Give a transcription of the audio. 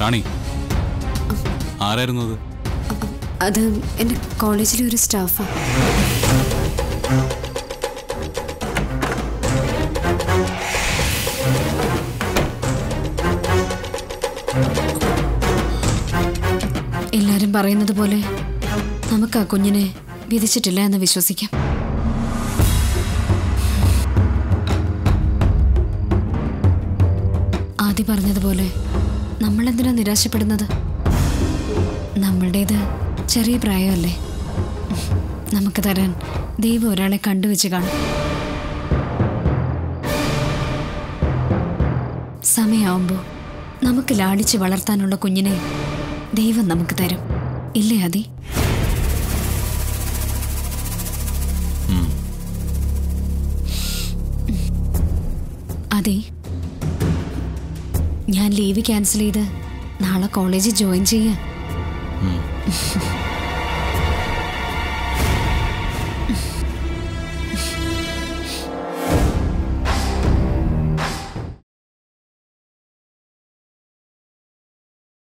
റാണി ആരായിരുന്നു അത് അത് എൻ്റെ കോളേജിലെ ഒരു സ്റ്റാഫാണ് എല്ലാരും പറയുന്നത് പോലെ നമുക്ക് ആ കുഞ്ഞിനെ വിധിച്ചിട്ടില്ല എന്ന് വിശ്വസിക്കാം ആദ്യ പറഞ്ഞതുപോലെ നമ്മളെന്തിനാ നിരാശപ്പെടുന്നത് നമ്മളുടേത് ചെറിയ പ്രായമല്ലേ നമുക്ക് തരാൻ ദൈവം ഒരാളെ കണ്ടുവച്ച് കാണും സമയമാവുമ്പോൾ നമുക്ക് ലാളിച്ച് വളർത്താനുള്ള കുഞ്ഞിനെ ദൈവം നമുക്ക് തരും ഇല്ലേ അതി അതെ ഞാൻ ലീവ് ക്യാൻസൽ ചെയ്ത് നാളെ കോളേജിൽ ജോയിൻ ചെയ്യാം